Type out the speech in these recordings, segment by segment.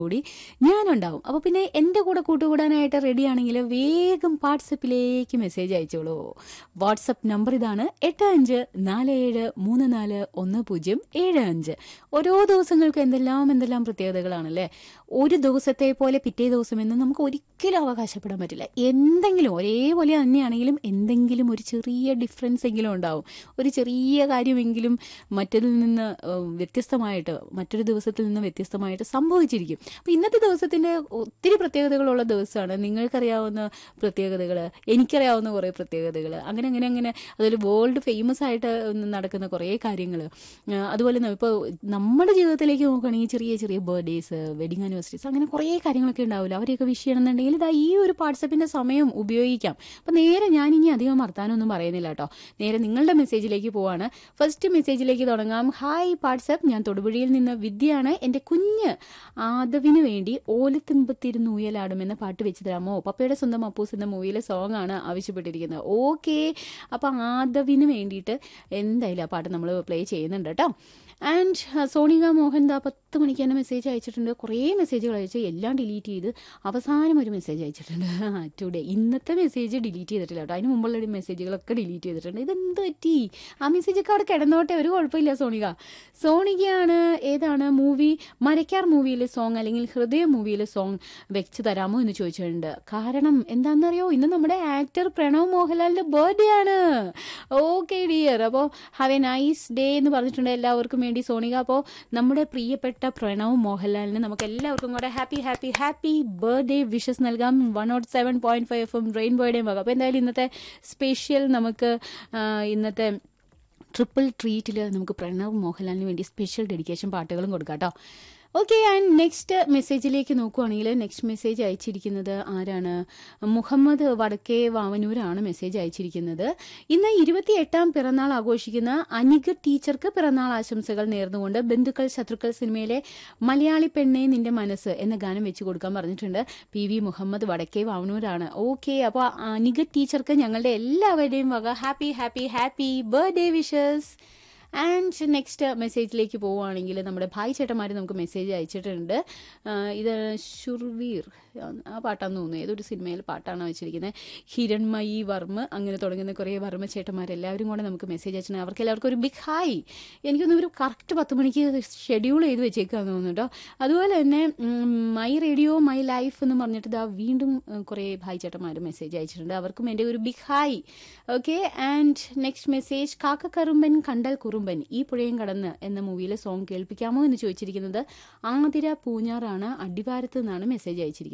കൂടി ഞാനുണ്ടാവും അപ്പോൾ പിന്നെ എൻ്റെ കൂടെ കൂട്ടുകൂടാനായിട്ട് റെഡി ആണെങ്കിൽ വേഗം വാട്സപ്പിലേക്ക് മെസ്സേജ് അയച്ചോളൂ വാട്സപ്പ് നമ്പർ ഇതാണ് എട്ട് അഞ്ച് നാല് ഏഴ് മൂന്ന് നാല് ഒന്ന് പൂജ്യം ഏഴ് അഞ്ച് ഓരോ ദിവസങ്ങൾക്ക് എന്തെല്ലാം എന്തെല്ലാം പ്രത്യേകതകളാണല്ലേ ഒരു ദിവസത്തെ പോലെ പിറ്റേ ദിവസം എന്ന് നമുക്ക് ഒരിക്കലും അവകാശപ്പെടാൻ പറ്റില്ല എന്തെങ്കിലും ഒരേപോലെ തന്നെയാണെങ്കിലും എന്തെങ്കിലും ഒരു ചെറിയ ഡിഫറൻസ് എങ്കിലും ഉണ്ടാവും ഒരു ചെറിയ കാര്യമെങ്കിലും മറ്റതിൽ നിന്ന് ഏഹ്, വ്യത്യസ്തമായിട്ട് മറ്റൊരു ദിവസത്തിൽ നിന്ന് വ്യത്യസ്തമായിട്ട് സംഭവിച്ചിരിക്കും അപ്പോൾ ഇന്നത്തെ ദിവസത്തിൻ്റെ ഒത്തിരി പ്രത്യേകതകളുള്ള ദിവസമാണ് നിങ്ങൾക്കറിയാവുന്ന പ്രത്യേകതകൾ എനിക്കറിയാവുന്ന കുറേ പ്രത്യേകതകൾ അങ്ങനെ അങ്ങനെ അങ്ങനെ അതിൽ വേൾഡ് ഫേമസ് ആയിട്ട് നടക്കുന്ന കുറേ കാര്യങ്ങൾ അതുപോലെ തന്നെ ഇപ്പോൾ നമ്മുടെ ജീവിതത്തിലേക്ക് നോക്കുകയാണെങ്കിൽ ചെറിയ ചെറിയ ബർത്ത്ഡേസ് വെഡിങ് ആനിവേഴ്സറീസ് അങ്ങനെ കുറേ കാര്യങ്ങളൊക്കെ ഉണ്ടാവില്ല അവരെയൊക്കെ വിഷ് ചെയ്യണമെന്നുണ്ടെങ്കിൽ ഇതാ ഈ ഒരു വാട്സപ്പിൻ്റെ സമയം ഉപയോഗിക്കാം അപ്പം നേരെ ഞാൻ ഇനി അധികം വർത്താനൊന്നും പറയുന്നില്ല കേട്ടോ നേരെ നിങ്ങളുടെ മെസ്സേജിലേക്ക് പോവാണ് ഫസ്റ്റ് മെസ്സേജിലേക്ക് തുടങ്ങാം ഹായ് വാട്സപ്പ് ഞാൻ തൊടുപുഴയിൽ നിന്ന് വിദ്യയാണ് എൻ്റെ കുഞ്ഞ് ആദവിന് വേണ്ടി ഓലത്തുമ്പത്തിരുന്ന് ഊയലാടും എന്ന പാട്ട് വെച്ച് തരാമോ പപ്പയുടെ സ്വന്തം അപ്പൂസ് എന്ന മൂവിയിലെ സോങ് ആണ് ആവശ്യപ്പെട്ടിരിക്കുന്നത് ഓക്കെ അപ്പം ആദവിന് വേണ്ടിയിട്ട് എന്തായാലും ആ പാട്ട് നമ്മൾ പ്ലേ ചെയ്യുന്നുണ്ട് കേട്ടോ ആൻഡ് സോണിക മോഹൻ ദാ പത്ത് മണിക്ക് തന്നെ മെസ്സേജ് അയച്ചിട്ടുണ്ട് കുറേ മെസ്സേജുകൾ അയച്ചു എല്ലാം ഡിലീറ്റ് ചെയ്ത് അവസാനം ഒരു മെസ്സേജ് അയച്ചിട്ടുണ്ട് ടുഡേ ഇന്നത്തെ മെസ്സേജ് ഡിലീറ്റ് ചെയ്തിട്ടില്ല കേട്ടോ അതിന് മുമ്പുള്ള മെസ്സേജുകളൊക്കെ ഡിലീറ്റ് ചെയ്തിട്ടുണ്ട് ഇതെന്ത് പറ്റി ആ മെസ്സേജൊക്കെ അവിടെ കിടന്നോട്ടെ ഒരു കുഴപ്പമില്ല സോണിക സോണികയാണ് ഏതാണ് മൂവി മരക്കാർ മൂവിയിലെ സോങ് അല്ലെങ്കിൽ ഹൃദയ മൂവിയിലെ സോങ് വെച്ച് തരാമോ എന്ന് ചോദിച്ചിട്ടുണ്ട് കാരണം എന്താണെന്നറിയോ ഇന്ന് നമ്മുടെ ആക്ടർ പ്രണവ് മോഹൻലാലിന്റെ ബർത്ത്ഡേ ആണ് ഓക്കെ ഡിയർ അപ്പോൾ ഹാവ് എ നൈസ് ഡേ എന്ന് പറഞ്ഞിട്ടുണ്ട് എല്ലാവർക്കും വേണ്ടി സോണിക അപ്പോൾ നമ്മുടെ പ്രിയപ്പെട്ട പ്രണവ് മോഹൻലാലിന് നമുക്ക് എല്ലാവർക്കും കൂടെ happy happy happy birthday wishes നൽകാം one nought seven point five F M റെയിൻബോയുടെയും വക അപ്പോൾ എന്തായാലും ഇന്നത്തെ സ്പെഷ്യൽ നമുക്ക് ആ, ഇന്നത്തെ ട്രിപ്പിൾ ട്രീറ്റിൽ നമുക്ക് പ്രണവ് മോഹൻലാലിന് വേണ്ടി സ്പെഷ്യൽ ഡെഡിക്കേഷൻ പാട്ടുകളും കൊടുക്കാം കേട്ടോ ഓക്കെ ആൻഡ് നെക്സ്റ്റ് മെസ്സേജിലേക്ക് നോക്കുവാണെങ്കിൽ നെക്സ്റ്റ് മെസ്സേജ് അയച്ചിരിക്കുന്നത് ആരാണ് മുഹമ്മദ് വടക്കേ വാവനൂരാണ് മെസ്സേജ് അയച്ചിരിക്കുന്നത് ഇന്ന് ഇരുപത്തി എട്ടാം പിറന്നാൾ ആഘോഷിക്കുന്ന അനിക ടീച്ചർക്ക് പിറന്നാൾ ആശംസകൾ നേർന്നുകൊണ്ട് ബന്ധുക്കൾ ശത്രുക്കൾ സിനിമയിലെ മലയാളി പെണ്ണെ നിന്റെ മനസ്സ് എന്ന ഗാനം വെച്ച് കൊടുക്കാൻ പറഞ്ഞിട്ടുണ്ട് പി വി മുഹമ്മദ് വടക്കേ വാവനൂരാണ് ഓക്കെ അപ്പോൾ അനിക ടീച്ചർക്ക് ഞങ്ങളുടെ എല്ലാവരുടെയും വക happy happy happy birthday wishes and next മെസ്സേജിലേക്ക് പോവുകയാണെങ്കിൽ നമ്മുടെ ഭായ് ചേട്ടന്മാർ നമുക്ക് മെസ്സേജ് അയച്ചിട്ടുണ്ട് ആ, ഇത് ഷുർവീർ ആ പാട്ടാന്ന് തോന്നുന്നു ഏതൊരു സിനിമയിൽ പാട്ടാണ് വെച്ചിരിക്കുന്നത് ഹിരൺമയി വർമ്മ അങ്ങനെ തുടങ്ങുന്ന കുറേ വർമ്മ ചേട്ടന്മാരെല്ലാവരും കൂടെ നമുക്ക് മെസ്സേജ് അയച്ചിട്ടുണ്ട് അവർക്ക് എല്ലാവർക്കും ഒരു ബിഗ് ഹായ് എനിക്കൊന്നും ഒരു കറക്റ്റ് പത്ത് മണിക്ക് ഷെഡ്യൂൾ ചെയ്ത് വെച്ചേക്കാന്ന് തോന്നുന്നു കേട്ടോ അതുപോലെ തന്നെ ഉം, മൈ റേഡിയോ മൈ ലൈഫ് എന്ന് പറഞ്ഞിട്ട് ഇതാ വീണ്ടും ഉം, കുറേ ഭായ് ചേട്ടന്മാർ മെസ്സേജ് അയച്ചിട്ടുണ്ട് അവർക്കും എൻ്റെ ഒരു big hi okay and next message കാക്കക്കറുമ്പൻ കണ്ടൽ കുറുമ്പൻ ഈ പുഴയും കടന്ന് എന്ന മൂവിയിലെ സോങ് കേൾപ്പിക്കാമോ എന്ന് ചോദിച്ചിരിക്കുന്നത് ആതിര പൂഞ്ഞാറാണ് അടിവാരത്ത് നിന്നാണ് മെസ്സേജ് അയച്ചിരിക്കുന്നത്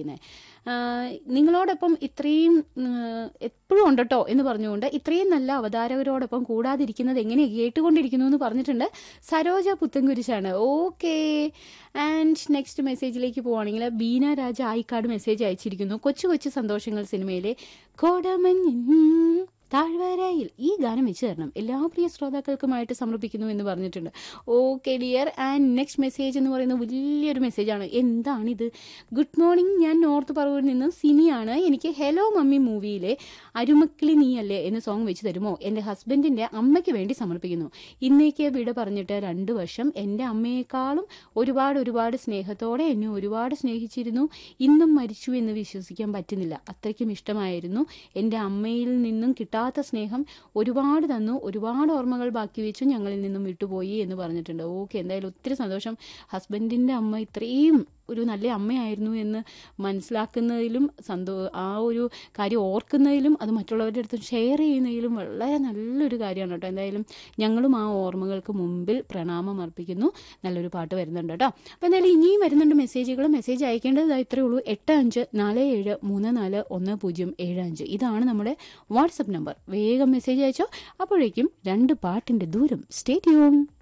ആഹ് നിങ്ങളോടൊപ്പം ഇത്രയും എപ്പോഴും ഉണ്ട് കേട്ടോ എന്ന് പറഞ്ഞുകൊണ്ട് ഇത്രയും നല്ല അവതാരകരോടൊപ്പം കൂടാതിരിക്കുന്നത് എങ്ങനെ കേട്ടുകൊണ്ടിരിക്കുന്നു എന്ന് പറഞ്ഞിട്ടുണ്ട് സരോജ പുത്തൻകുരിശാണ് ഓക്കെ ആൻഡ് നെക്സ്റ്റ് മെസ്സേജിലേക്ക് പോവുകയാണെങ്കിൽ ബീന രാജ ആയിക്കാട് മെസ്സേജ് അയച്ചിരിക്കുന്നു കൊച്ചു കൊച്ചു സന്തോഷങ്ങൾ സിനിമയിലെ കോടമഞ്ഞിൻ താഴ്വരയിൽ ഈ ഗാനം വെച്ച് തരണം എല്ലാ പ്രിയ ശ്രോതാക്കൾക്കുമായിട്ട് സമർപ്പിക്കുന്നു എന്ന് പറഞ്ഞിട്ടുണ്ട് okay dear and next message എന്ന് പറയുന്നത് വലിയൊരു മെസ്സേജാണ് എന്താണിത് ഗുഡ് മോർണിംഗ് ഞാൻ നോർത്ത് പറവൂരിൽ നിന്ന് സിനിയാണ് എനിക്ക് ഹലോ മമ്മി മൂവിയിലെ അരുമക്കിളി നീ അല്ലേ എന്ന സോങ് വെച്ച് തരുമോ എൻ്റെ ഹസ്ബൻഡിൻ്റെ അമ്മയ്ക്ക് വേണ്ടി സമർപ്പിക്കുന്നു ഇന്നേക്ക് വിട പറഞ്ഞിട്ട് രണ്ട് വർഷം എൻ്റെ അമ്മയെക്കാളും ഒരുപാട് ഒരുപാട് സ്നേഹത്തോടെ എന്നെ ഒരുപാട് സ്നേഹിച്ചിരുന്നു ഇന്നും മരിച്ചു എന്ന് വിശ്വസിക്കാൻ പറ്റുന്നില്ല അത്രയ്ക്കും ഇഷ്ടമായിരുന്നു എൻ്റെ അമ്മയിൽ നിന്നും കിട്ടാത്ത സ്നേഹം ഒരുപാട് തന്നു ഒരുപാട് ഓർമ്മകൾ ബാക്കി വെച്ചു ഞങ്ങളിൽ നിന്നും വിട്ടുപോയി എന്ന് പറഞ്ഞിട്ടുണ്ട് ഓക്കെ എന്തായാലും ഒത്തിരി സന്തോഷം ഹസ്ബൻഡിൻ്റെ അമ്മ ഇത്രയും ഒരു നല്ല അമ്മയായിരുന്നു എന്ന് മനസ്സിലാക്കുന്നതിലും സന്തോ ആ ഒരു കാര്യം ഓർക്കുന്നതിലും അത് മറ്റുള്ളവരുടെ അടുത്ത് ഷെയർ ചെയ്യുന്നതിലും വളരെ നല്ലൊരു കാര്യമാണ് കേട്ടോ എന്തായാലും ഞങ്ങളും ആ ഓർമ്മകൾക്ക് മുമ്പിൽ പ്രണാമം അർപ്പിക്കുന്നു നല്ലൊരു പാട്ട് വരുന്നുണ്ട് കേട്ടോ അപ്പോൾ എന്തായാലും ഇനിയും വരുന്നുണ്ട് മെസ്സേജുകൾ മെസ്സേജ് അയക്കേണ്ടത് ഇത്രയേ ഉള്ളൂ എട്ട് അഞ്ച് നാല് ഏഴ് മൂന്ന് നാല് ഒന്ന് പൂജ്യം ഏഴ് അഞ്ച് ഇതാണ് നമ്മുടെ വാട്സപ്പ് നമ്പർ വേഗം മെസ്സേജ് അയച്ചോ അപ്പോഴേക്കും രണ്ട് പാട്ടിൻ്റെ ദൂരം സ്റ്റേ ട്യൂൺ